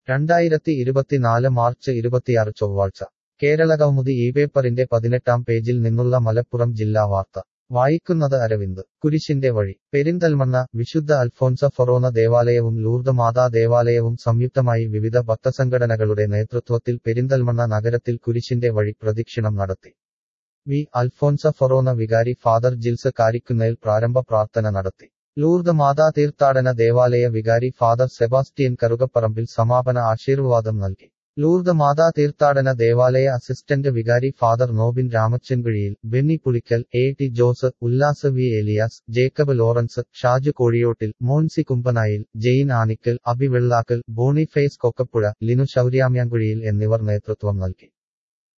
രണ്ടായിരത്തി ഇരുപത്തിനാല് മാർച്ച് ഇരുപത്തിയാറ് ചൊവ്വാഴ്ച കേരള കൗമുദി ഈ പേപ്പറിന്റെ പതിനെട്ടാം പേജിൽ നിന്നുള്ള മലപ്പുറം ജില്ലാ വാർത്ത വായിക്കുന്നത് അരവിന്ദ് കുരിശിന്റെ വഴി പെരിന്തൽമണ്ണ വിശുദ്ധ അൽഫോൻസ ഫൊറോന ദേവാലയവും ലൂർദ് മാതാ ദേവാലയവും സംയുക്തമായി വിവിധ ഭക്തസംഘടനകളുടെ നേതൃത്വത്തിൽ പെരിന്തൽമണ്ണ നഗരത്തിൽ കുരിശിന്റെ വഴി പ്രദക്ഷിണം നടത്തി വി അൽഫോൻസ ഫൊറോന വികാരി ഫാദർ ജിൽസ് കാരിക്കുന്നേൽ പ്രാരംഭ പ്രാർത്ഥന നടത്തി ലൂർദ് മാതാ തീർത്ഥാടന ദേവാലയ വികാരി ഫാദർ സെബാസ്റ്റ്യൻ കറുകപ്പറമ്പിൽ സമാപന ആശീർവാദം നൽകി ലൂർദ് മാതാ തീർത്ഥാടന ദേവാലയ അസിസ്റ്റന്റ് വികാരി father Nobin Ramachankuzhiyil Benny Pulickal A T Jose Ullas V Elias Jacob Lawrence Shaju Kozhiyottil Moncy Kumbanayil Jain Anickal Abi Vellakkal Boniface Kokkappuzha Linu Shauryamyankuzhiyil എന്നിവർ നേതൃത്വം നൽകി